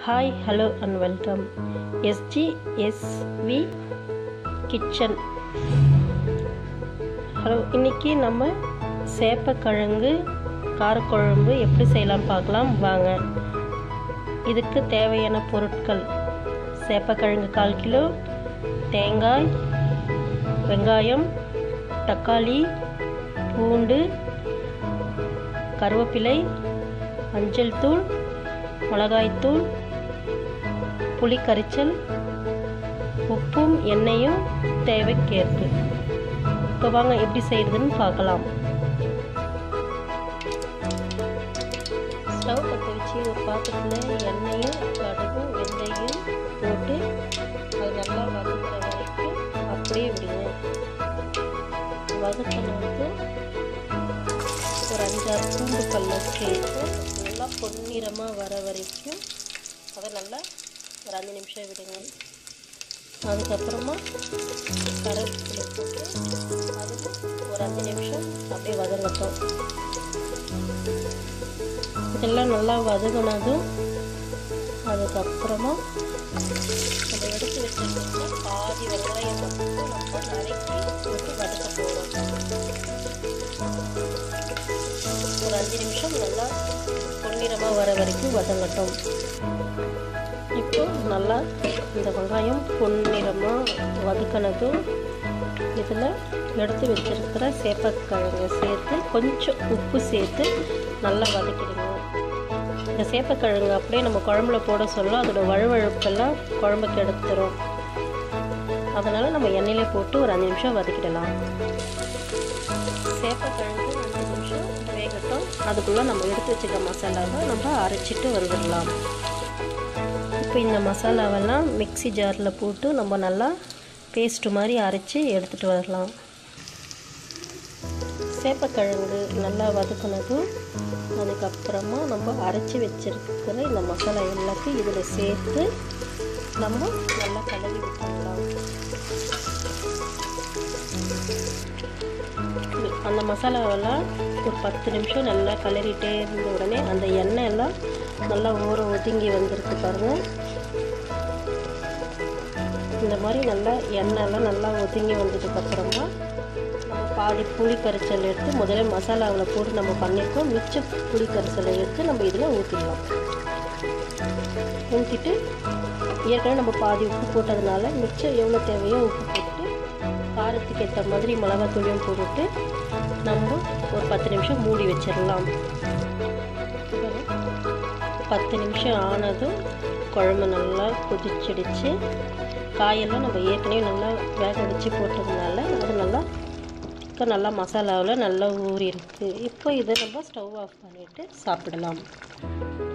hi hello and welcome SGSV kitchen hello இன்றைக்கி நம்ம சேப்பக்கிழங்கு காரக்குழம்பு எப்படி செய்யலாம் பார்க்கலாம் வாங்க இதுக்கு தேவையான பொருட்கள் சேப்பக்கிழங்கு கால் கிலோ தேங்காய் வெங்காயம் தக்காளி பூண்டு கருவேப்பிலை மஞ்சள் தூள் மிளகாய்த்தூள் புளி கரைச்சல் உப்பும் எண்ணெயும் தேவைக்கேற்பு இப்போ வாங்க எப்படி செய்கிறதுன்னு பார்க்கலாம் ஸ்டவ் பற்ற வச்சு ஒரு பாத்திரத்தில் எண்ணெயும் கடுகும் வெந்தயம் போட்டு அது நல்லா வதங்குற வரைக்கும் அப்படியே விடுங்க வதக்கினது ஒரு அஞ்சாறு பூண்டு பல்ல சேர்த்து நல்லா பொன்னிறமாக வர வரைக்கும் அதை நல்லா ஒரு அஞ்சு நிமிஷம் விடுங்க அதுக்கப்புறமா கருவேப்பிலை போட்டு அதுவும் ஒரு அஞ்சு நிமிஷம் அப்படியே வதங்கட்டும் இதெல்லாம் நல்லா வதங்கினதும் அதுக்கப்புறமா நம்ம எடுத்து வச்சுருக்கோம்னா பாதி வெங்காயம் மட்டும் நம்ம நறுக்கி போட்டு வதக்க போகிறோம் ஒரு அஞ்சு நிமிஷம் நல்லா பொன்னிறமாக வர வரைக்கும் வதங்கட்டும் இப்போ நல்லா இந்த வெங்காயம் பொன்னிறமாக வதக்கினதும் இதில் எடுத்து வச்சிருக்கிற சேப்பக்கிழங்கு சேர்த்து கொஞ்சம் உப்பு சேர்த்து நல்லா வதக்கிடுங்க இந்த சேப்பக்கிழங்கு அப்படியே நம்ம குழம்புல போட சொல்ல அதோட வழுவழுப்பெல்லாம் குழம்புக்கு எடுத்துரும் அதனால் நம்ம எண்ணெயிலே போட்டு ஒரு அஞ்சு நிமிஷம் வதக்கிடலாம் சேப்பக்கிழங்கு அஞ்சு நிமிஷம் வேகட்டும் அதுக்குள்ளே நம்ம எடுத்து வச்சுக்க மசாலாவை நம்ம அரைச்சிட்டு வந்துடலாம் இப்போ இந்த மசாலாவெல்லாம் மிக்சி ஜாரில் போட்டு நம்ம நல்லா பேஸ்ட்டு மாதிரி அரைச்சி எடுத்துகிட்டு வரலாம் சேப்பக்கிழங்கு நல்லா வதக்குனதும் அதுக்கப்புறமா நம்ம அரைச்சி வச்சிருக்கிற இந்த மசாலா எல்லாத்தையும் இதில் சேர்த்து நம்ம நல்லா கலவி விட்டுடலாம் அந்த மசாலாவெல்லாம் ஒரு பத்து நிமிஷம் நல்லா கலரிட்டே இருந்த உடனே அந்த எண்ணெய் எல்லாம் நல்லா ஊற ஒதுங்கி வந்திருக்கு பாருங்கள் இந்த மாதிரி நல்லா எண்ணெய்லாம் நல்லா ஒதுங்கி வந்ததுக்கப்புறமா நம்ம பாதி புளி கரைச்சல் எடுத்து முதல்ல மசாலாவில் போட்டு நம்ம பண்ணியிருக்கோம் மிச்ச புளி கரைச்சலை எடுத்து நம்ம இதில் ஊற்றிடலாம் ஊற்றிட்டு ஏற்கனவே நம்ம பாதி உப்பு போட்டதுனால மிச்சம் எவ்வளோ தேவையோ உப்பு போட்டு காரத்துக்கு ஏற்ற மாதிரி மிளகாத்தூளியும் போட்டுட்டு நம்ம ஒரு பத்து நிமிஷம் மூடி வச்சிடலாம் பத்து நிமிஷம் ஆனதும் குழம்பு நல்லா கொதிச்சிடுச்சு காயெல்லாம் நம்ம ஏற்கனவே நல்லா வேக வச்சு போட்டதுனால அது நல்லா இப்போ நல்லா மசாலாவில் நல்லா ஊறி இருக்குது இப்போ இதை நம்ம ஸ்டவ் ஆஃப் பண்ணிவிட்டு சாப்பிடலாம்